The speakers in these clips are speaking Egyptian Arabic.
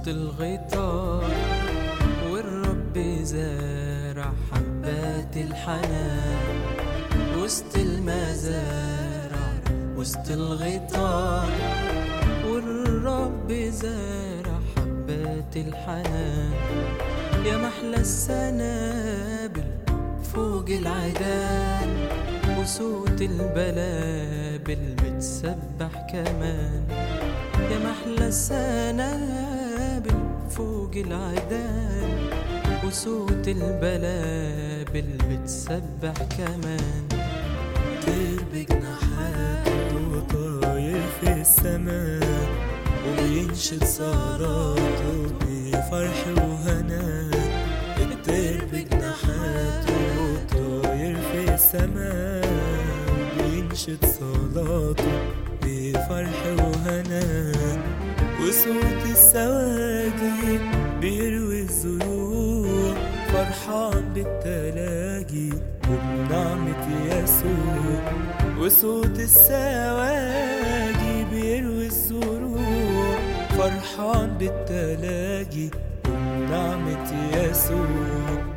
وسط الغيطان والرب زارع حبات الحنان وسط المزارع وسط الغيطان والرب زارع حبات الحنان يا محلى السنابل فوق العيدان وصوت البلابل بتسبح كمان يا محلى السنابل فوق العيدان وصوت البلابل بتسبح كمان طير بجناحاته وطاير في السماء وبينشد صلاته بفرح وهنا الطير بجناحاته وطاير في السماء وبينشد صلاته بفرح وهنا وصوت السواجي بيروي الزروع فرحان بالتلاجي وبنعمة يسوع وصوت السواجي بيروي الزروع فرحان بالتلاجي وبنعمة يسوع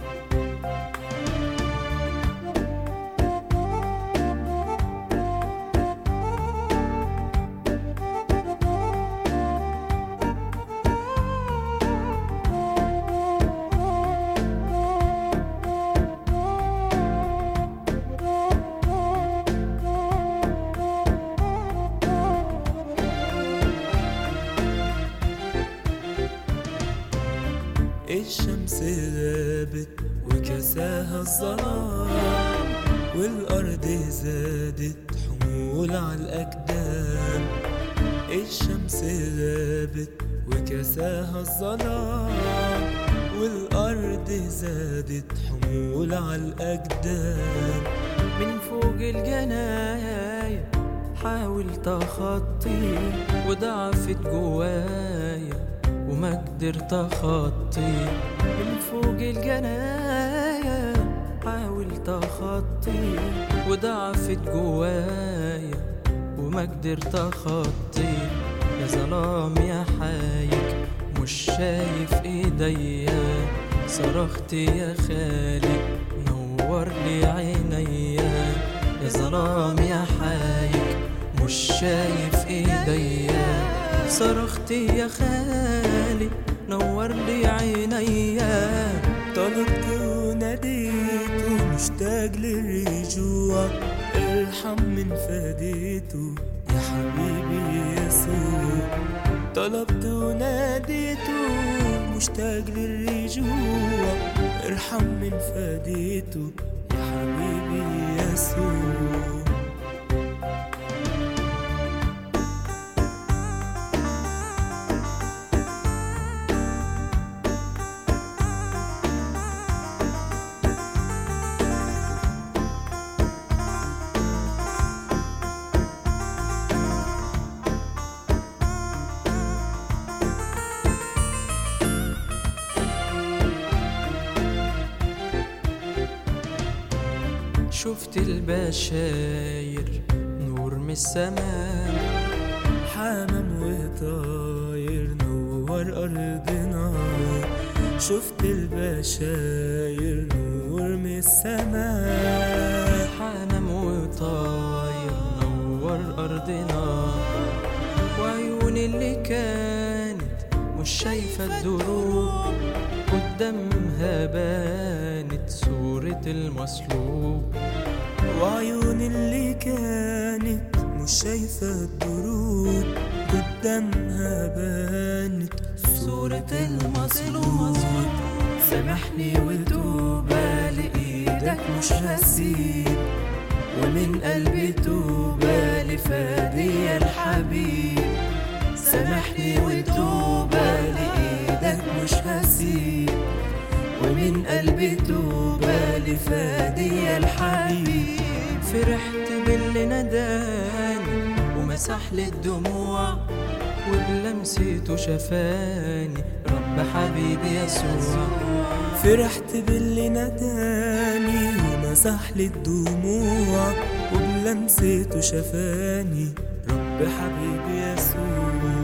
الشمس غابت وكساها الظلام والأرض زادت حمول على الأجدام الشمس غابت وكساها الظلام والأرض زادت حمول على الأجدام من فوق الجناية حاولت أخطي وضعفت جوايا وما قدرت أخطي من فوق الجناية حاولت أخطي وضعفت جوايا وما قدرت أخطي يا ظلام يا حايك مش شايف ايديا صرخت يا خالق نور لي عينيا يا ظلام يا حايك مش شايف ايديا صرخت يا خالق نور لي عينيا طلبت وناديت ومشتاق للرجوع ارحم من فديته يا حبيبي يسوع طلبت وناديت ومشتاق للرجوع ارحم من فديته يا حبيبي يسوع شفت البشاير نور من السماء حمام وطاير نور أرضنا شفت البشاير نور من السماء حمام وطاير نور أرضنا وعيون اللي كانت مش شايفة الدروب قدامها بانت صورة المصلوب وعيون اللي كانت مش شايفة الدروب قدامها بانت صورة المصلوب سامحني وتوبة لإيدك مش هسيب ومن قلبي توبة لفادي الحبيب سامحني وتوبة لإيدك مش هسيب ومن قلبي توبة لفادي الحبيب فرحت باللي نداني ومسح لي الدموع وبلمسته شفاني رب حبيبي يسوع فرحت باللي نداني ومسح لي الدموع وبلمسته شفاني رب حبيبي يسوع